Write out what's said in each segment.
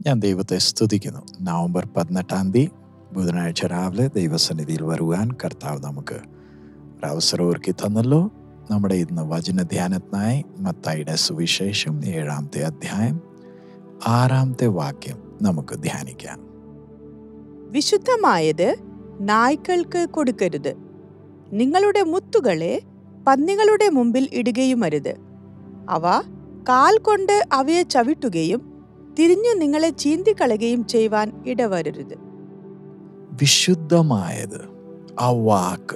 ഞാൻ ദൈവത്തെ സ്തുതിക്കുന്നു നവംബർ പതിനെട്ടാം തീയതി ബുധനാഴ്ച രാവിലെ ദൈവസന്നിധിയിൽ വരുവാൻ കർത്താവ് നമുക്ക് ഒരു അവസരം ഒരുക്കി തന്നല്ലോ നമ്മുടെ ഇന്ന് വചന ധ്യാനത്തിനായി മത്തായിയുടെ സുവിശേഷം ഏഴാമത്തെ അധ്യായം ആറാമത്തെ വാക്യം നമുക്ക് ധ്യാനിക്കാം വിശുദ്ധമായത് നായ്ക്കൾക്ക് കൊടുക്കരുത് നിങ്ങളുടെ മുത്തുകളെ പന്നികളുടെ മുമ്പിൽ ഇടുകയുമരുത് അവ കാൽ കൊണ്ട് അവയെ ചവിട്ടുകയും തിരിഞ്ഞു നിങ്ങളെ ചീന്തിക്കളയുകയും ചെയ്യുവാൻ ഇടവരരുത് വിശുദ്ധമായത് ആ വാക്ക്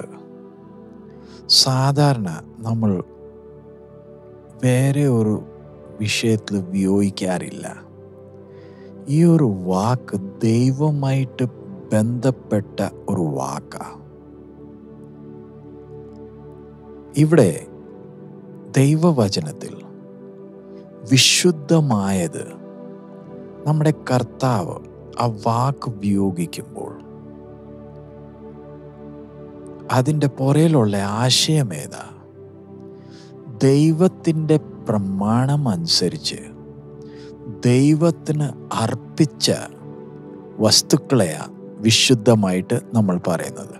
സാധാരണ നമ്മൾ വേറെ ഒരു വിഷയത്തിൽ ഉപയോഗിക്കാറില്ല ഈ ഒരു വാക്ക് ദൈവമായിട്ട് ബന്ധപ്പെട്ട ഒരു വാക്കാ ഇവിടെ ദൈവവചനത്തിൽ വിശുദ്ധമായത് നമ്മുടെ കർത്താവ് ആ വാക്ക് ഉപയോഗിക്കുമ്പോൾ അതിൻ്റെ പുറയിലുള്ള ആശയം ഏതാ ദൈവത്തിൻ്റെ പ്രമാണം അനുസരിച്ച് ദൈവത്തിന് അർപ്പിച്ച വസ്തുക്കളെയാ വിശുദ്ധമായിട്ട് നമ്മൾ പറയുന്നത്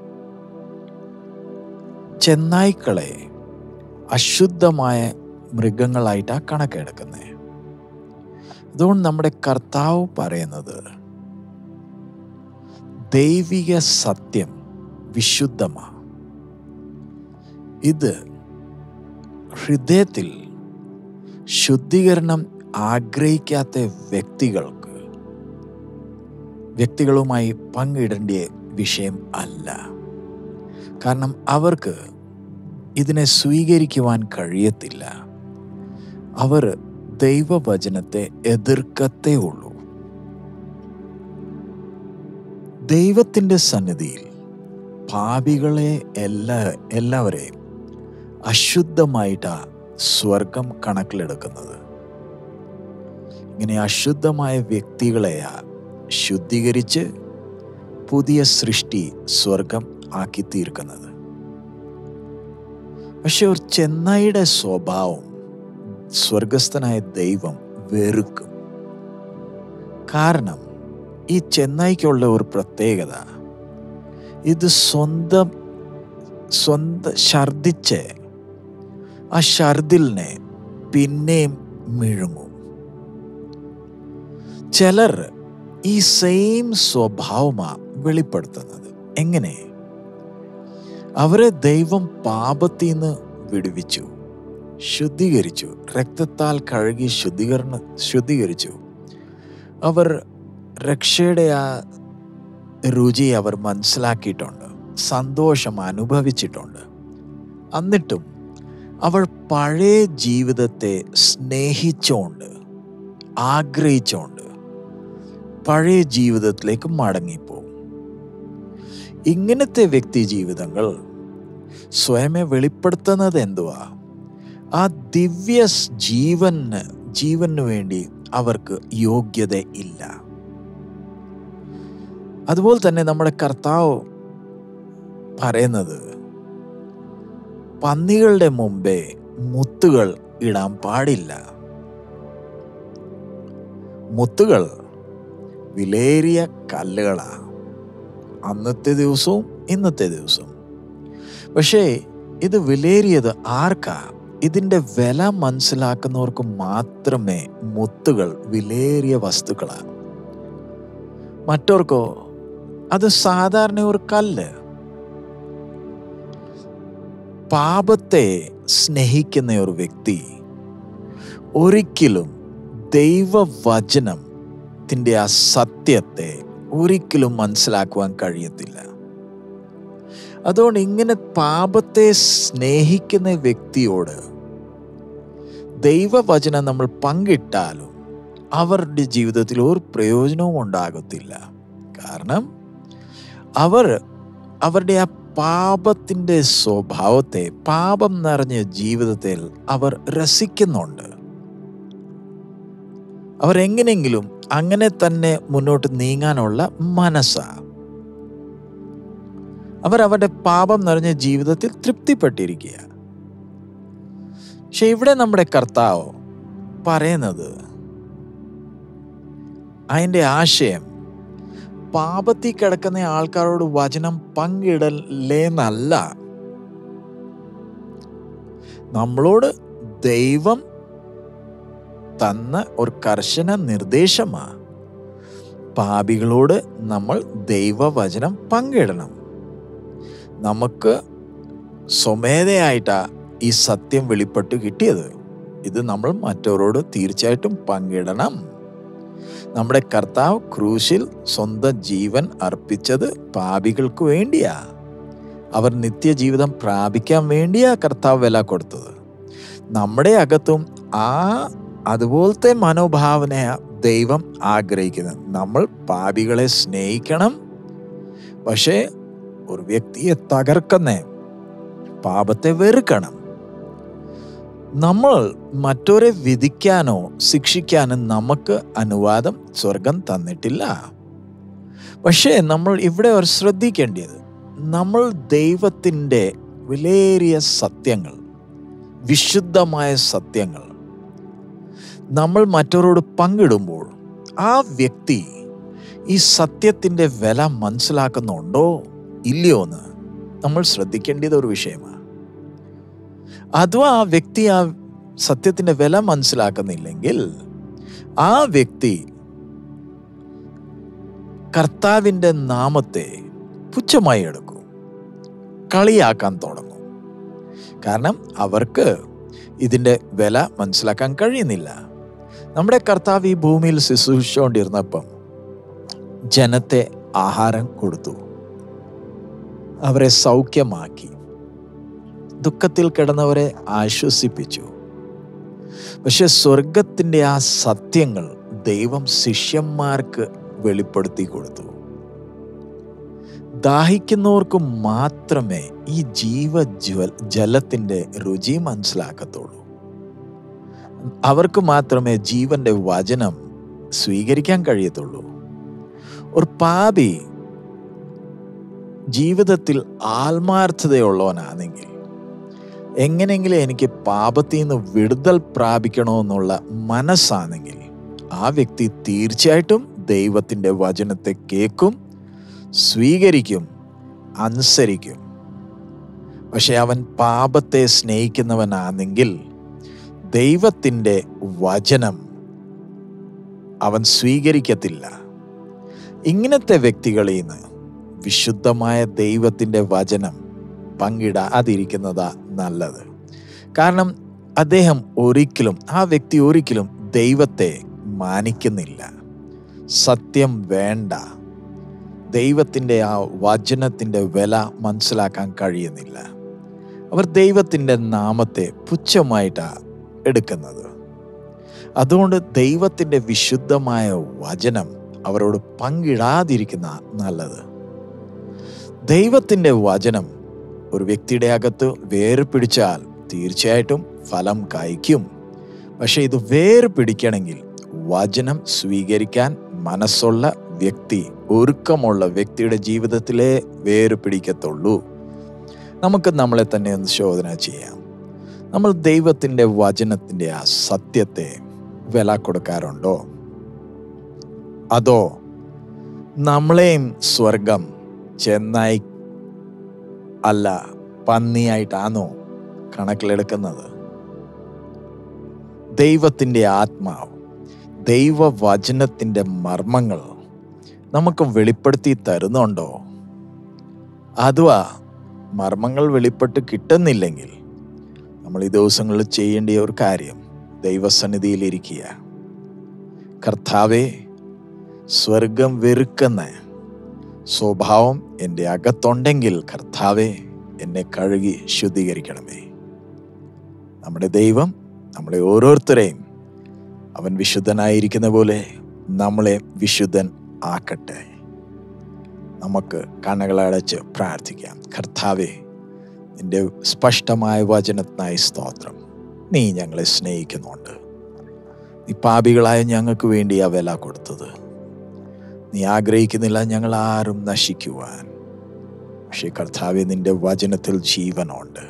ചെന്നായ്ക്കളെ അശുദ്ധമായ മൃഗങ്ങളായിട്ടാണ് കണക്കെടുക്കുന്നത് അതുകൊണ്ട് നമ്മുടെ കർത്താവ് പറയുന്നത് ദൈവിക സത്യം വിശുദ്ധമാണ് ഇത് ഹൃദയത്തിൽ ശുദ്ധീകരണം ആഗ്രഹിക്കാത്ത വ്യക്തികൾക്ക് വ്യക്തികളുമായി പങ്കിടേണ്ട വിഷയം അല്ല കാരണം അവർക്ക് ഇതിനെ സ്വീകരിക്കുവാൻ കഴിയത്തില്ല അവർ ദൈവവചനത്തെ എതിർക്കത്തേ ഉള്ളൂ ദൈവത്തിൻ്റെ സന്നിധിയിൽ പാപികളെ എല്ലാ എല്ലാവരെയും അശുദ്ധമായിട്ടാ സ്വർഗം കണക്കിലെടുക്കുന്നത് ഇങ്ങനെ അശുദ്ധമായ വ്യക്തികളെയാ ശുദ്ധീകരിച്ച് പുതിയ സൃഷ്ടി സ്വർഗം ആക്കി തീർക്കുന്നത് പക്ഷെ ഒരു ചെന്നായിയുടെ സ്വഭാവം സ്വർഗസ്ഥനായ ദൈവം വെറുക്കും കാരണം ഈ ചെന്നായിക്കുള്ള ഒരു പ്രത്യേകത ഇത് സ്വന്തം സ്വന്തം ഛർദിച്ച് ആ ഛർദിലിനെ പിന്നെയും മിഴുങ്ങും ചിലർ ഈ സെയിം സ്വഭാവമാണ് വെളിപ്പെടുത്തുന്നത് എങ്ങനെ അവരെ ദൈവം പാപത്തിൽ നിന്ന് വിടുവിച്ചു ശുദ്ധീകരിച്ചു രക്തത്താൽ കഴുകി ശുദ്ധീകരണ ശുദ്ധീകരിച്ചു അവർ രക്ഷയുടെ ആ രുചി അവർ മനസ്സിലാക്കിയിട്ടുണ്ട് സന്തോഷം അനുഭവിച്ചിട്ടുണ്ട് എന്നിട്ടും അവൾ പഴയ ജീവിതത്തെ സ്നേഹിച്ചുകൊണ്ട് ആഗ്രഹിച്ചുകൊണ്ട് പഴയ ജീവിതത്തിലേക്ക് മടങ്ങിപ്പോവും ഇങ്ങനത്തെ വ്യക്തി ജീവിതങ്ങൾ സ്വയമേ വെളിപ്പെടുത്തുന്നത് എന്തുവാ ആ ദിവ്യ ജീവന് ജീവന് വേണ്ടി അവർക്ക് യോഗ്യത ഇല്ല അതുപോലെ തന്നെ നമ്മുടെ കർത്താവ് പറയുന്നത് പന്നികളുടെ മുമ്പേ മുത്തുകൾ ഇടാൻ പാടില്ല മുത്തുകൾ വിലേറിയ കല്ലുകളാണ് അന്നത്തെ ദിവസവും ഇന്നത്തെ ദിവസവും പക്ഷേ ഇത് വിലേറിയത് ആർക്കാ ഇതിൻ്റെ വില മനസ്സിലാക്കുന്നവർക്ക് മാത്രമേ മുത്തുകൾ വിലേറിയ വസ്തുക്കളാണ് മറ്റവർക്കോ അത് സാധാരണ ഒരു കല്ല് പാപത്തെ സ്നേഹിക്കുന്ന ഒരു വ്യക്തി ഒരിക്കലും ദൈവവചനത്തിൻ്റെ ആ സത്യത്തെ ഒരിക്കലും മനസ്സിലാക്കുവാൻ കഴിയത്തില്ല അതുകൊണ്ട് ഇങ്ങനെ പാപത്തെ സ്നേഹിക്കുന്ന വ്യക്തിയോട് ദൈവവചനം നമ്മൾ പങ്കിട്ടാലും അവരുടെ ജീവിതത്തിൽ ഒരു പ്രയോജനവും ഉണ്ടാകത്തില്ല കാരണം അവർ അവരുടെ ആ പാപത്തിൻ്റെ സ്വഭാവത്തെ പാപം നിറഞ്ഞ ജീവിതത്തിൽ അവർ രസിക്കുന്നുണ്ട് അവരെങ്ങനെയെങ്കിലും അങ്ങനെ തന്നെ മുന്നോട്ട് നീങ്ങാനുള്ള മനസ്സാ അവരവരുടെ പാപം നിറഞ്ഞ ജീവിതത്തിൽ തൃപ്തിപ്പെട്ടിരിക്കുക പക്ഷെ ഇവിടെ നമ്മുടെ കർത്താവ് പറയുന്നത് അതിൻ്റെ ആശയം പാപത്തിൽ കിടക്കുന്ന ആൾക്കാരോട് വചനം പങ്കിടലേന്നല്ല നമ്മളോട് ദൈവം തന്ന ഒരു കർശന നിർദ്ദേശമാ പാപികളോട് നമ്മൾ ദൈവവചനം പങ്കിടണം നമുക്ക് സ്വമേധയായിട്ടാ ഈ സത്യം വെളിപ്പെട്ട് കിട്ടിയത് ഇത് നമ്മൾ മറ്റവരോട് തീർച്ചയായിട്ടും പങ്കിടണം നമ്മുടെ കർത്താവ് ക്രൂശിൽ സ്വന്തം ജീവൻ അർപ്പിച്ചത് പാപികൾക്ക് വേണ്ടിയാ അവർ നിത്യജീവിതം പ്രാപിക്കാൻ വേണ്ടിയാ കർത്താവ് വില കൊടുത്തത് നമ്മുടെ അകത്തും ആ അതുപോലത്തെ മനോഭാവനയാ ദൈവം ആഗ്രഹിക്കുന്നത് നമ്മൾ പാപികളെ സ്നേഹിക്കണം പക്ഷേ ഒരു വ്യക്തിയെ തകർക്കുന്നേ പാപത്തെ വെറുക്കണം നമ്മൾ മറ്റവരെ വിധിക്കാനോ ശിക്ഷിക്കാനോ നമുക്ക് അനുവാദം സ്വർഗം തന്നിട്ടില്ല പക്ഷേ നമ്മൾ ഇവിടെ ഒരു ശ്രദ്ധിക്കേണ്ടത് നമ്മൾ ദൈവത്തിൻ്റെ വിലയേറിയ സത്യങ്ങൾ വിശുദ്ധമായ സത്യങ്ങൾ നമ്മൾ മറ്റവരോട് പങ്കിടുമ്പോൾ ആ വ്യക്തി ഈ സത്യത്തിൻ്റെ വില മനസ്സിലാക്കുന്നുണ്ടോ ഇല്ലയോ എന്ന് നമ്മൾ ശ്രദ്ധിക്കേണ്ടത് ഒരു വിഷയമാണ് അഥവാ ആ വ്യക്തി ആ സത്യത്തിൻ്റെ വില മനസ്സിലാക്കുന്നില്ലെങ്കിൽ ആ വ്യക്തി കർത്താവിൻ്റെ നാമത്തെ പുച്ഛമായി എടുക്കും കളിയാക്കാൻ തുടങ്ങും കാരണം അവർക്ക് ഇതിൻ്റെ വില മനസ്സിലാക്കാൻ കഴിയുന്നില്ല നമ്മുടെ കർത്താവ് ഈ ഭൂമിയിൽ ശുശ്രൂഷിച്ചുകൊണ്ടിരുന്നപ്പം ജനത്തെ ആഹാരം കൊടുത്തു അവരെ സൗഖ്യമാക്കി ദുഃഖത്തിൽ കിടന്നവരെ ആശ്വസിപ്പിച്ചു പക്ഷെ സ്വർഗത്തിൻ്റെ ആ സത്യങ്ങൾ ദൈവം ശിഷ്യന്മാർക്ക് വെളിപ്പെടുത്തി കൊടുത്തു ദാഹിക്കുന്നവർക്ക് മാത്രമേ ഈ ജീവ ജലത്തിൻ്റെ രുചി മനസ്സിലാക്കത്തുള്ളൂ അവർക്ക് മാത്രമേ ജീവന്റെ വചനം സ്വീകരിക്കാൻ കഴിയത്തുള്ളൂ ഒരു പാപി ജീവിതത്തിൽ ആത്മാർത്ഥതയുള്ളവനാണെങ്കിൽ എങ്ങനെയെങ്കിലും എനിക്ക് പാപത്തിൽ നിന്ന് വിടുതൽ പ്രാപിക്കണമെന്നുള്ള മനസ്സാണെങ്കിൽ ആ വ്യക്തി തീർച്ചയായിട്ടും ദൈവത്തിൻ്റെ വചനത്തെ കേൾക്കും സ്വീകരിക്കും അനുസരിക്കും പക്ഷെ അവൻ പാപത്തെ സ്നേഹിക്കുന്നവനാണെങ്കിൽ ദൈവത്തിൻ്റെ വചനം അവൻ സ്വീകരിക്കത്തില്ല ഇങ്ങനത്തെ വ്യക്തികളിൽ നിന്ന് വിശുദ്ധമായ ദൈവത്തിൻ്റെ വചനം പങ്കിടാതിരിക്കുന്നതാ നല്ലത് കാരണം അദ്ദേഹം ഒരിക്കലും ആ വ്യക്തി ഒരിക്കലും ദൈവത്തെ മാനിക്കുന്നില്ല സത്യം വേണ്ട ദൈവത്തിൻ്റെ ആ വചനത്തിൻ്റെ വില മനസ്സിലാക്കാൻ കഴിയുന്നില്ല അവർ ദൈവത്തിൻ്റെ നാമത്തെ പുച്ഛമായിട്ടാണ് എടുക്കുന്നത് അതുകൊണ്ട് ദൈവത്തിൻ്റെ വിശുദ്ധമായ വചനം അവരോട് പങ്കിടാതിരിക്കുന്ന നല്ലത് ദൈവത്തിൻ്റെ വചനം ഒരു വ്യക്തിയുടെ അകത്ത് വേര് പിടിച്ചാൽ തീർച്ചയായിട്ടും ഫലം കായ്ക്കും പക്ഷെ ഇത് വേര് പിടിക്കണമെങ്കിൽ വചനം സ്വീകരിക്കാൻ മനസ്സുള്ള വ്യക്തി ഒരുക്കമുള്ള വ്യക്തിയുടെ ജീവിതത്തിലേ വേര് പിടിക്കത്തുള്ളൂ നമുക്ക് നമ്മളെ തന്നെ ഒന്ന് ശോധന ചെയ്യാം നമ്മൾ ദൈവത്തിൻ്റെ വചനത്തിൻ്റെ ആ സത്യത്തെ വില കൊടുക്കാറുണ്ടോ അതോ നമ്മളെയും സ്വർഗം ചെന്നായി അല്ല പന്നിയായിട്ടാണോ കണക്കിലെടുക്കുന്നത് ദൈവത്തിൻ്റെ ആത്മാവ് ദൈവവചനത്തിൻ്റെ മർമ്മങ്ങൾ നമുക്ക് വെളിപ്പെടുത്തി തരുന്നുണ്ടോ അതുവാ മർമ്മങ്ങൾ വെളിപ്പെട്ട് കിട്ടുന്നില്ലെങ്കിൽ നമ്മൾ ഈ ദിവസങ്ങളിൽ ചെയ്യേണ്ട ഒരു കാര്യം ദൈവസന്നിധിയിലിരിക്കുക കർത്താവെ സ്വർഗം വെറുക്കുന്ന സ്വഭാവം എൻ്റെ അകത്തുണ്ടെങ്കിൽ കർത്താവെ എന്നെ കഴുകി ശുദ്ധീകരിക്കണമേ നമ്മുടെ ദൈവം നമ്മളെ ഓരോരുത്തരെയും അവൻ വിശുദ്ധനായിരിക്കുന്ന പോലെ നമ്മളെ വിശുദ്ധൻ ആക്കട്ടെ നമുക്ക് കണ്ണുകളടച്ച് പ്രാർത്ഥിക്കാം കർത്താവെ നിന്റെ സ്പഷ്ടമായ വചനത്തിനായി സ്തോത്രം നീ ഞങ്ങളെ സ്നേഹിക്കുന്നുണ്ട് നീ പാപികളായ ഞങ്ങൾക്ക് വേണ്ടി ആ വില കൊടുത്തത് നീ ആഗ്രഹിക്കുന്നില്ല ഞങ്ങൾ ആരും നശിക്കുവാൻ പക്ഷേ കർത്താവെ നിന്റെ വചനത്തിൽ ജീവനുണ്ട്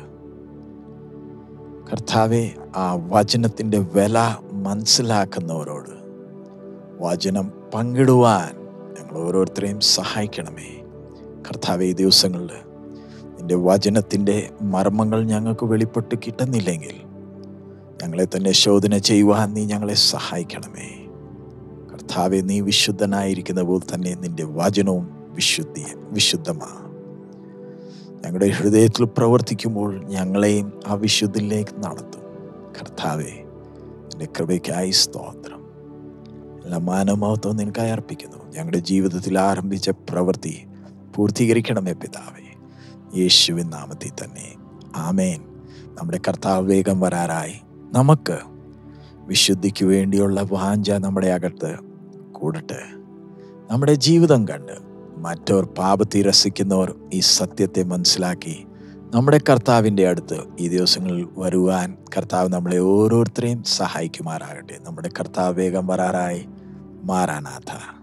കർത്താവെ ആ വചനത്തിൻ്റെ വില മനസ്സിലാക്കുന്നവരോട് വചനം പങ്കിടുവാൻ ഞങ്ങൾ ഓരോരുത്തരെയും സഹായിക്കണമേ കർത്താവെ ഈ ദിവസങ്ങളിൽ നിന്റെ വചനത്തിൻ്റെ മർമ്മങ്ങൾ ഞങ്ങൾക്ക് വെളിപ്പെട്ട് കിട്ടുന്നില്ലെങ്കിൽ ഞങ്ങളെ തന്നെ ശോധന ചെയ്യുവാൻ നീ ഞങ്ങളെ സഹായിക്കണമേ കർത്താവെ നീ വിശുദ്ധനായിരിക്കുന്ന പോലെ തന്നെ നിന്റെ വചനവും വിശുദ്ധി വിശുദ്ധമാണ് ഞങ്ങളുടെ ഹൃദയത്തിൽ പ്രവർത്തിക്കുമ്പോൾ ഞങ്ങളെയും ആ വിശുദ്ധിയിലേക്ക് നടത്തും കർത്താവെ നിന്റെ കൃപയ്ക്കായി സ്തോത്രം എല്ലാ മാനവമഹത്വം നിനക്കായി അർപ്പിക്കുന്നു ഞങ്ങളുടെ ജീവിതത്തിൽ ആരംഭിച്ച പ്രവൃത്തി പൂർത്തീകരിക്കണമേ പിതാവേ യേശുവിൻ നാമത്തിൽ തന്നെ ആമേൻ നമ്മുടെ കർത്താവ് വേഗം വരാറായി നമുക്ക് വിശുദ്ധിക്ക് വേണ്ടിയുള്ള വാഞ്ച നമ്മുടെ അകത്ത് കൂടട്ടെ നമ്മുടെ ജീവിതം കണ്ട് മറ്റോർ പാപത്തെ രസിക്കുന്നവർ ഈ സത്യത്തെ മനസ്സിലാക്കി നമ്മുടെ കർത്താവിൻ്റെ അടുത്ത് ഈ ദിവസങ്ങളിൽ വരുവാൻ കർത്താവ് നമ്മളെ ഓരോരുത്തരെയും സഹായിക്കുമാറാകട്ടെ നമ്മുടെ കർത്താവ് വേഗം വരാറായി മാറാനാഥ